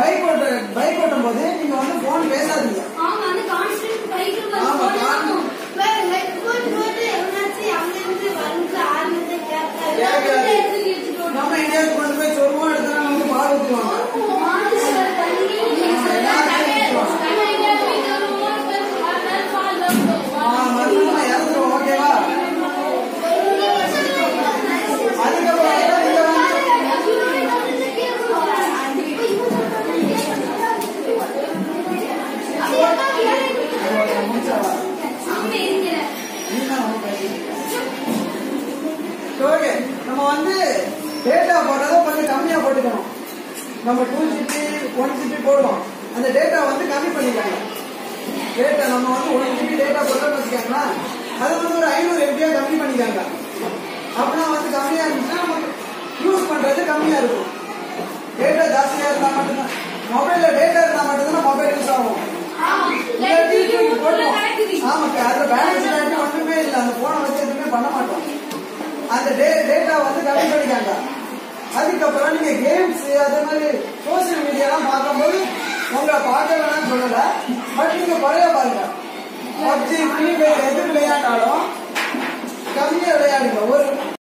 Bike ஓட்ட bike ஓட்டும் போது நீங்க வந்து போன் பேசாதீங்க அவங்க வந்து கான்ஸ்டன்ட் பைக்கில் ஆமா, போடணும் போட்டு போட்டு எவனாச்சும் அங்க இருந்து வந்து ஆரம்பிச்சு கேட்காது கேட்காது. எடுத்து எடுத்துட்டு வரணும். நம்ம எங்கேயாவது கொண்டு போய் சொல்லுவோம் எடுத்தா நமக்கு பால் ஊற்றுவாங்க மானுஷர் பண்ணி நம்ம எங்கேயாவது வீட்டுக்கு வருவோம், பால் வருவோம். மருந்து நம்ம இறந்துருவோம் ஓகேவா அதுக்கப்புறம் வந்து நீங்க வந்து முடிச்சாவா நீதான் நம்ம பேசிட்டு ஓகே நம்ம வந்து டேட்டா போடுறத கொஞ்சம் கம்மியா போட்டுக்கணும் நம்ம டூ ஜிபி ஒன் ஜிபி போடுவோம் அந்த டேட்டா வந்து கம்மி பண்ணிக்கோங்க டேட்டா நம்ம வந்து ஒன் ஜிபி டேட்டா போட்டோம்னு வச்சுக்கோங்களேன் அது வந்து ஒரு ஐநூறு எம்பியா கம்மி பண்ணிக்காங்க அப்படின்னா வந்து கம்மியா இருந்துச்சுன்னா நமக்கு யூஸ் பண்றது கம்மியா இருக்கும் டேட்டா ஜாஸ்தியா இருந்தா மட்டும்தான் மொபைல்ல டேட்டா இருந்தா மட்டும்தான் மொபைல் யூஸ் ஆகும் இல்லாட்டி தூக்கி போடுவோம். ஆமாக்கா அதுல பேலன்ஸ் இல்லாட்டி ஒண்ணுமே இல்ல அந்த போனை வச்சு எதுவுமே பண்ண மாட்டோம் அந்த டே டேட்டா வந்து கம்மி பண்ணிக்காங்க அதுக்கப்புறம் நீங்க கேம்ஸ் அதே மாதிரி சோசியல் மீடியாலாம் பார்க்கும்போது உங்களை பார்க்க வேணாம்னு சொல்லல பட் நீங்க பழைய பாருங்க பப்ஜி ஃப்ரீ ஃபயர் எது விளையாண்டாலும் கம்மியா விளையாடுங்க ஒரு